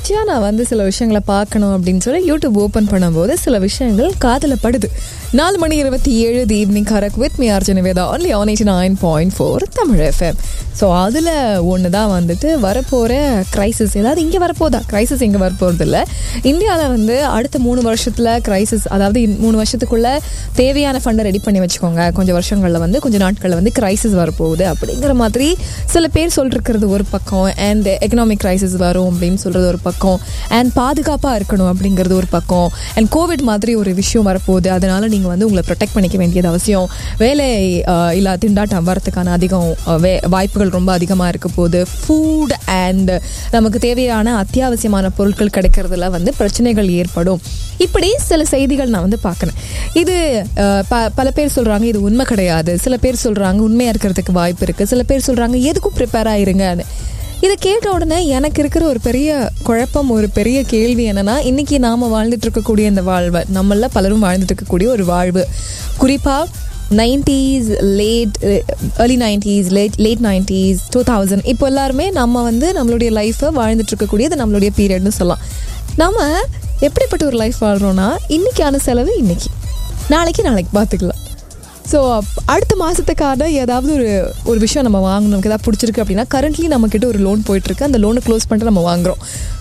தொடர்ச்சியாக நான் வந்து சில விஷயங்களை பார்க்கணும் அப்படின்னு சொல்லி யூடியூப் ஓப்பன் பண்ணும்போது சில விஷயங்கள் காதில் படுது நாலு மணி இருபத்தி ஏழு the evening correct with me Arjuna Veda only on eighty nine point four Tamil FM so அதில் ஒன்று தான் வந்துட்டு வரப்போகிற கிரைசிஸ் ஏதாவது இங்கே வரப்போதா கிரைசிஸ் இங்கே வரப்போகிறது இல்லை இந்தியாவில் வந்து அடுத்த மூணு வருஷத்தில் கிரைசிஸ் அதாவது இந்த மூணு வருஷத்துக்குள்ள தேவையான ஃபண்டை ரெடி பண்ணி வச்சுக்கோங்க கொஞ்சம் வருஷங்களில் வந்து கொஞ்சம் நாட்களில் வந்து கிரைசிஸ் வரப்போகுது அப்படிங்கிற மாதிரி சில பேர் சொல்லிருக்கிறது ஒரு பக்கம் அண்ட் எக்கனாமிக் கிரைசிஸ் வரும் அப்படின்னு சொல்கிறது ஒரு பக்கம் அண்ட் பாதுகாப்பாக இருக்கணும் அப்படிங்கிறது ஒரு பக்கம் அண்ட் கோவிட் மாதிரி ஒரு விஷயம் வரப்போகுது அதனால நீங்கள் வந்து உங்களை ப்ரொடெக்ட் பண்ணிக்க வேண்டியது அவசியம் வேலை அஹ், இல்லா திண்டாட்டம் வரத்துக்கான அதிகம் அஹ், வே வாய்ப்புகள் ரொம்ப அதிகமாக இருக்க போகுது ஃபுட் அண்ட் நமக்கு தேவையான அத்தியாவசியமான பொருட்கள் கிடைக்கிறதுல வந்து பிரச்சனைகள் ஏற்படும் இப்படி சில செய்திகள் நான் வந்து பார்க்குறேன் இது அஹ், ப பல பேர் சொல்கிறாங்க இது உண்மை கிடையாது சில பேர் சொல்கிறாங்க உண்மையாக இருக்கிறதுக்கு வாய்ப்பு இருக்குது சில பேர் சொல்கிறாங்க எதுக்கும் ப்ரிப்பேர் ஆயிருங்க இதை கேட்ட உடனே எனக்கு இருக்கிற ஒரு பெரிய குழப்பம் ஒரு பெரிய கேள்வி என்னன்னா இன்னைக்கு நாம வாழ்ந்துட்டு இருக்கக்கூடிய இந்த வாழ்வை நம்மள பலரும் வாழ்ந்துட்டு இருக்கக்கூடிய ஒரு வாழ்வு குறிப்பா nineties late early nineties late late nineties two thousand இப்போ எல்லாருமே நம்ம வந்து நம்மளுடைய லைஃப்பை வாழ்ந்துட்டு இருக்கக்கூடியது நம்மளுடைய பீரியட்னு சொல்லலாம் நம்ம எப்படிப்பட்ட ஒரு லைஃப் வாழ்கிறோன்னா இன்னைக்கான செலவு இன்னைக்கு நாளைக்கு நாளைக்கு பார்த்துக்கலாம் ஸோ அடுத்த மாதத்துக்கான ஏதாவது ஒரு ஒரு விஷயம் நம்ம வாங்கணும் நமக்கு ஏதாவது பிடிச்சிருக்கு அப்படின்னா கரண்ட்லி நம்மக்கிட்ட ஒரு லோன் போயிட்டுருக்கு அந்த லோனை க்ளோஸ் பண்ணிட்டு நம்ம வாங்குறோம்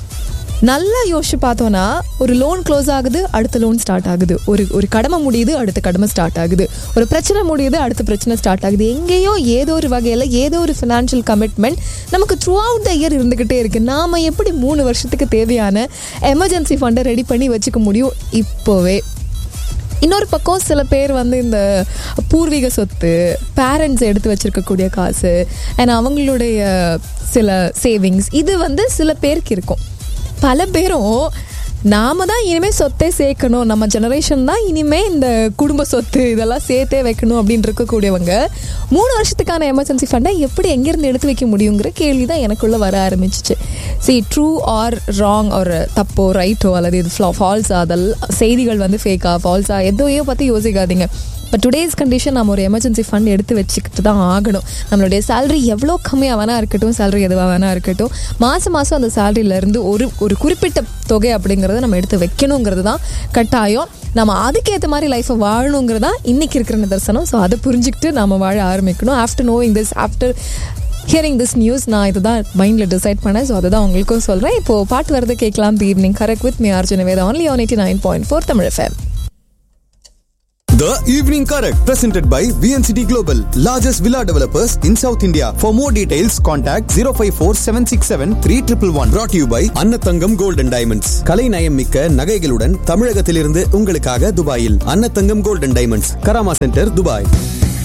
நல்லா யோசிச்சு பார்த்தோன்னா ஒரு லோன் க்ளோஸ் ஆகுது அடுத்த லோன் ஸ்டார்ட் ஆகுது ஒரு ஒரு கடமை முடியுது அடுத்த கடமை ஸ்டார்ட் ஆகுது ஒரு பிரச்சனை முடியுது அடுத்த பிரச்சனை ஸ்டார்ட் ஆகுது எங்கேயோ ஏதோ ஒரு வகையில் ஏதோ ஒரு ஃபினான்ஷியல் கமிட்மெண்ட் நமக்கு த்ரூ அவுட் த இயர் இருந்துக்கிட்டே இருக்கு நாம எப்படி மூணு வருஷத்துக்கு தேவையான எமர்ஜென்சி ஃபண்டை ரெடி பண்ணி வச்சுக்க முடியும் இப்போவே இன்னொரு பக்கம் சில பேர் வந்து இந்த பூர்வீக சொத்து பேரண்ட்ஸ் எடுத்து வச்சிருக்கக்கூடிய காசு அண்ட் அவங்களுடைய சில சேவிங்ஸ் இது வந்து சில பேருக்கு இருக்கும் பல பேரும் நாம தான் இனிமே சொத்தே சேர்க்கணும் நம்ம ஜெனரேஷன் தான் இனிமே இந்த குடும்ப சொத்து இதெல்லாம் சேர்த்தே வைக்கணும் அப்படின்னு இருக்கக்கூடியவங்க மூணு வருஷத்துக்கான எமர்ஜென்சி ஃபண்டை எப்படி எங்கேருந்து எடுத்து வைக்க முடியுங்கிற கேள்வி தான் எனக்குள்ள வர ஆரம்பிச்சிச்சு சி ட்ரூ ஆர் ராங் ஒரு தப்போ ரைட்டோ அல்லது இது ஃபால்ஸா அதெல்லாம் செய்திகள் வந்து ஃபேக்கா ஃபால்ஸா எதையோ பற்றி யோசிக்காதீங்க பட் டுடேஸ் கண்டிஷன் நம்ம ஒரு எமர்ஜென்சி ஃபண்ட் எடுத்து வச்சுக்கிட்டு தான் ஆகணும் நம்மளுடைய சேலரி எவ்வளோ கம்மியாக வேணா இருக்கட்டும் சேலரி எதுவாக வேணா இருக்கட்டும் மாதம் மாதம் அந்த சேலரியிலேருந்து ஒரு ஒரு குறிப்பிட்ட தொகை அப்படிங்கிறத நம்ம எடுத்து வைக்கணுங்கிறது தான் கட்டாயம் நம்ம அதுக்கேற்ற மாதிரி லைஃப்பை வாழணுங்கிறது தான் இன்றைக்கி இருக்கிற நிதர்சனம் ஸோ அதை புரிஞ்சுக்கிட்டு நம்ம வாழ ஆரம்பிக்கணும் after knowing this after hearing this news நான் இதுதான் மைண்டில் டிசைட் பண்ணேன் ஸோ அதை தான் உங்களுக்கும் சொல்கிறேன் இப்போது பாட்டு வரது கேட்கலாம் the evening correct with me Arjuna Veda only one eighty nine point four Tamil FM The Evening Correct, presented by VNCT Global, largest villa developers in South India. For more details, contact 054 767 3111. Brought to you by Annathangam Gold and Diamonds. கலை நயம் மிக்க நகைகளுடன் தமிழகத்திலிருந்து உங்களுக்காக துபாயில் Annathangam Gold and Diamonds, Karama centre, Dubai